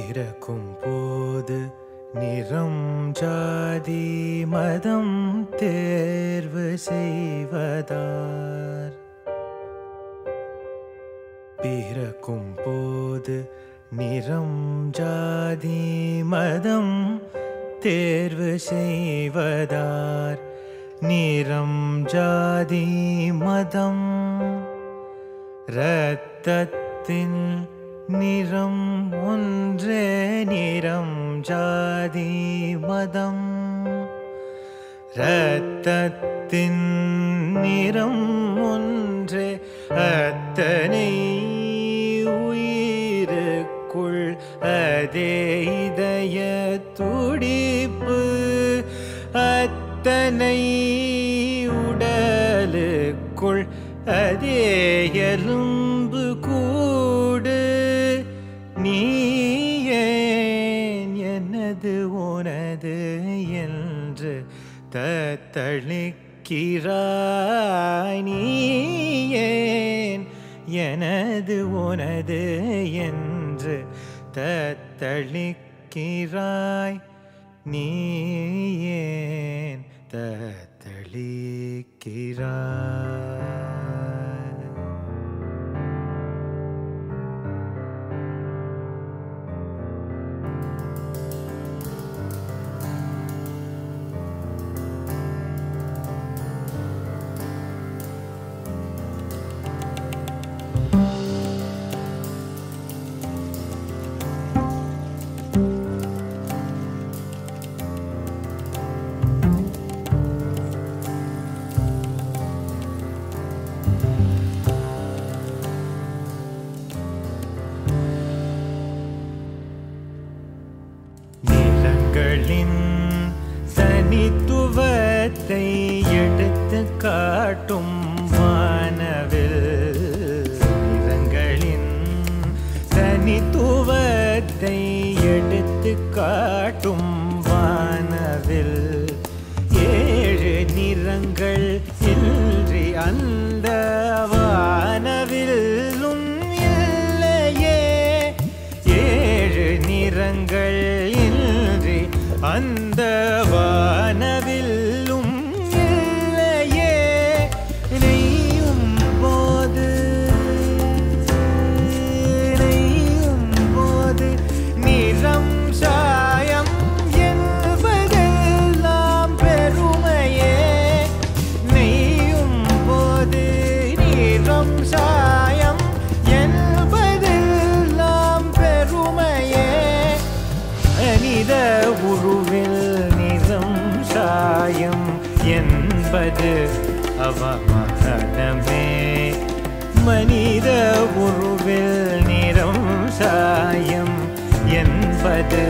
பிறக்கும் போது நிறம் ஜாதி மதம் தேர்வு செய்வதார் பிறக்கும் போது நிறம் ஜாதி மதம் தேர்வு செய்வதார் நிறம் ஜாதி மதம் இரத்தத்தின் நிறம் ஒன்றே நிறம் ஜாதி மதம் இரத்தத்தின் நிறம் ஒன்றே அத்தனை உயிருக்குள் அதே இதய துடிப்பு அத்தனை உடலுக்குள் அதே எலும்பு கூடு நீ ஏன் எனது உனது என்று தத்தளிக்கிறாய் நீ ஏன் எனது உனது என்று தத்தளிக்கிறாய் நீ ஏன் தத்தளிக்கிறாய் நிலங்களின் தனித்துவத்தை எடுத்து காட்டும் வானவில் நிறங்களின் தனித்துவத்தை எடுத்து காட்டும் வானவில் ஏழு நிறங்கள் இன்றி அந்த வானவில்லும் இல்லையே ஏழு நிறங்கள் இன்றி அந்த வானவில்லும் இல்லையே நெய்யும் போது நெய்யும் போது நிறம் சாயம் என்பதெல்லாம் பெருமையே நெய்யும் போது நிறம் சாயம் என்பதெல்லாம் பெருமையே மனித உருவில் நிறம் சாயம் என்பது அவமானமே மனித உருவில் நிறம் சாயம் என்பது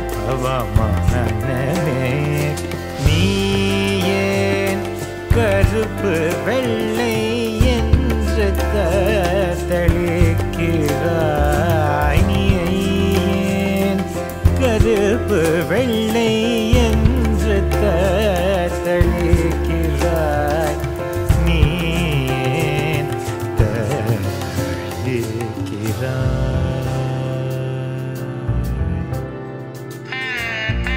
அவமானமே நீ ஏன் கருப்பு வெள்ளை என்று தளிக்கிறாய் நீ ஏன் கருப்பு வெள்ளை என்று தளிக்கிறாய் நீ ஏன் தளிக்கிறாய்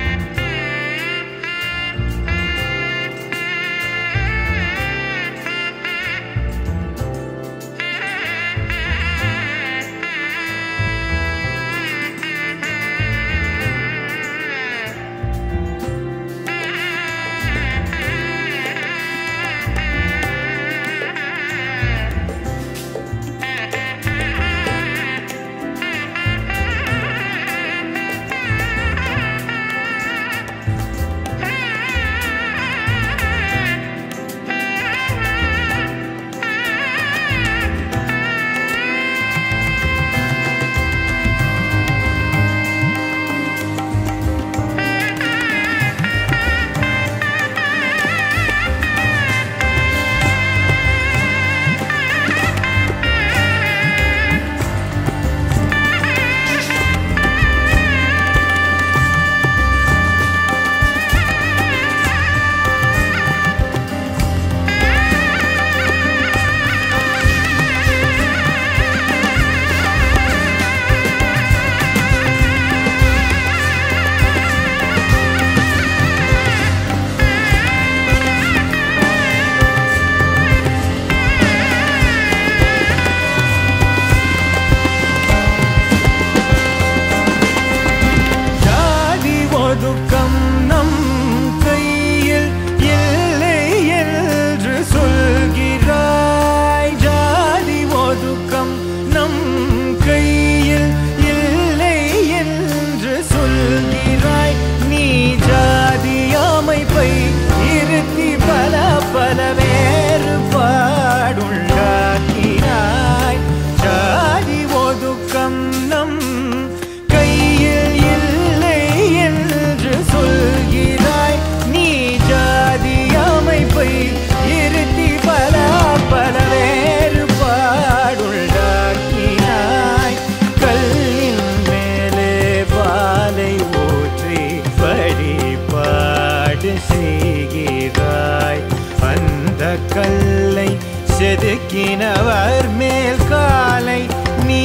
செதுக்கினவர் மேல் காலை நீ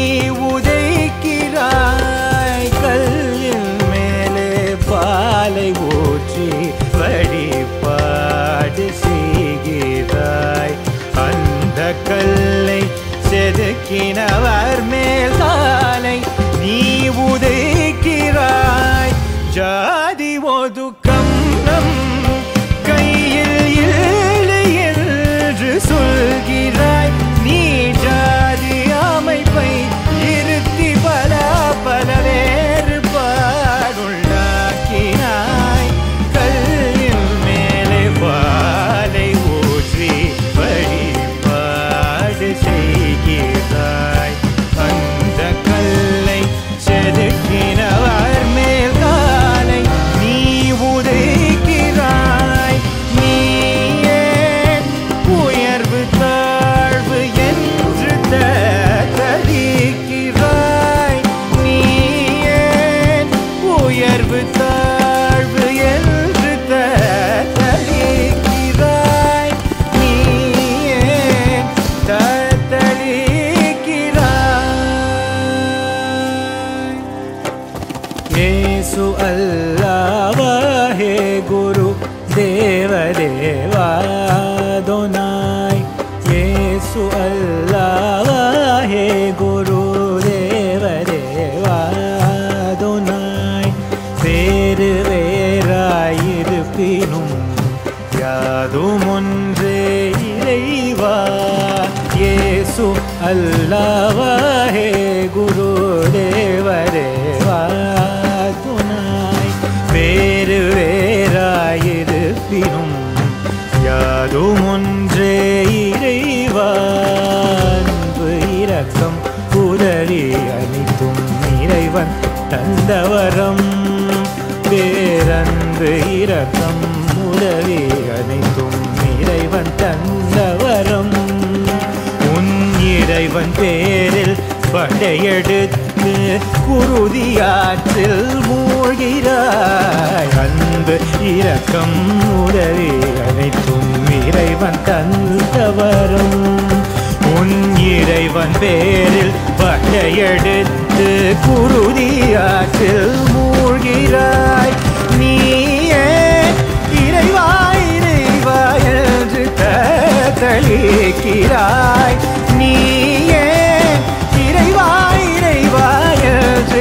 உதைக்கிறாய் கல்லின் மேலே பாலை ஊற்றி வழிபாடு செய்கிறாய் அந்த கல்லை செதுக்கினவர் மேல் காலை நீ உதைக்கிறாய் ஜாதி ஒதுக்கம் நம் கையில் இல்லை என்று சொல்கிறாய் நீ ஜாதி அமைப்பை இருத்தி பல பல வேறுபாடுள்ளாக்கினாய் கல்லின் மேலே பாலை ஊற்றி வழிபாடு செய்கிறாய் அந்த கல்லை செதுக்கினவர் மேல் காலை நீ உதைக்கிறாய் நீயே உயர்வு தாழ்வு என்று தரிக்கிறாய் நீயே உயர்வு தாழ்வு என்று தரிக்கிறாய் நீயே தத்தளிக்கிறாய் ಯೇಸು ಅಲ್ಲವಹೇ ಗುರು ದೇವದೇವಾದೊನಾಯ್ ಯೇಸು ಅಲ್ಲವಹೇ ಗುರು தேவதேவாதொனாய் வேறு வேறாயிருப்பினும் யாதும் ஒன்றே இறைவா இயேசு அல்லவஹே குரு தேவதேவாதுனாய் வேறு வேறாயிருப்பினும் யாதும் ஒன்றே இறைவா அன்பு இரக்கம் உதவி அளித்தும் இறைவன் தந்தவரம் பேரன்பு இரக்கம் உதவி அனைத்தும் இறைவன் தந்தவரம் உன் இறைவன் பேரில் படையெடுத்து குருதியாற்றில் மூழ்கிறாய் அன்பு இரக்கம் உதவி அனைத்தும் இறைவன் தந்தவரும் உன் இறைவன் பேரில் படையெடுத்து குருதியாற்றில் மூழ்கிறாய் நீயே இறைவா இறைவா என்று தளிக்கிறாய் நீயே இறைவா இறைவா என்று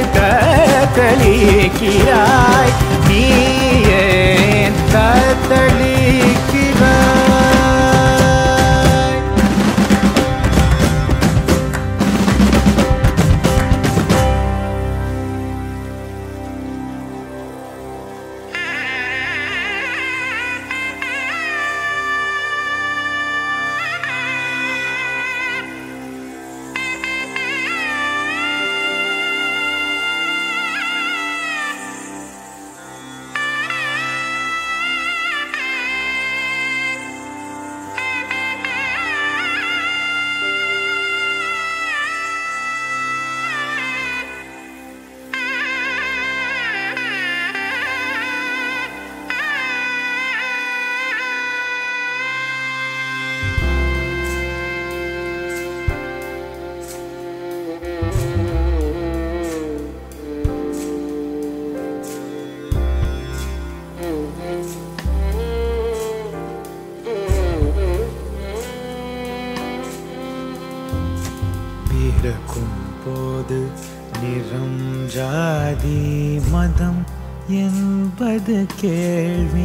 தளிக்கிறாய் நீயே தத்தளிக்கிறாய் பிறக்கும் போது நிறம் ஜாதி மதம் என்பது கேள்வி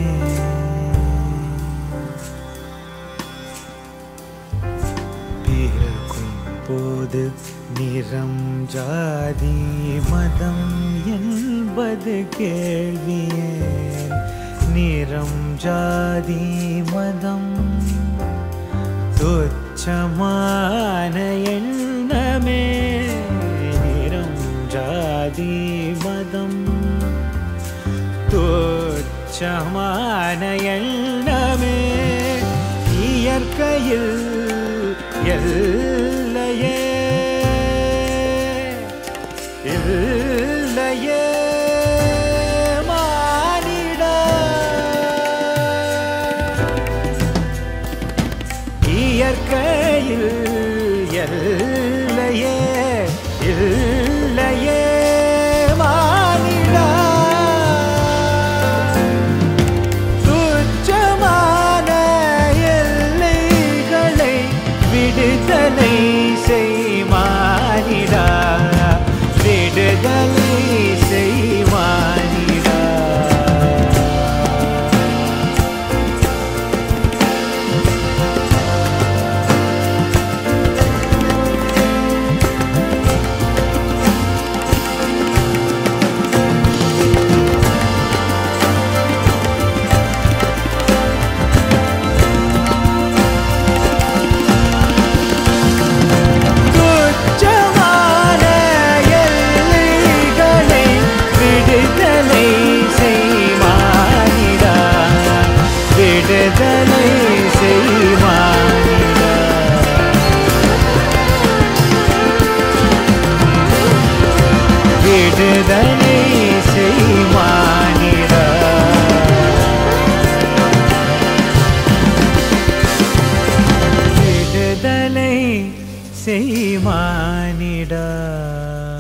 பிறக்கும் போது நிறம் ஜாதி மதம் என்பது கேள்வியே நிறம் ஜாதி மதம் துச்சமான எண்ணமே நிறம் ஜாதி மதம் துச்சமான எண்ணமே இயற்கையில் எல்லையே இல்லையே மானிடா இயற்கை விடுதலை செய்வானிடா விடுதலை செய்வானிடா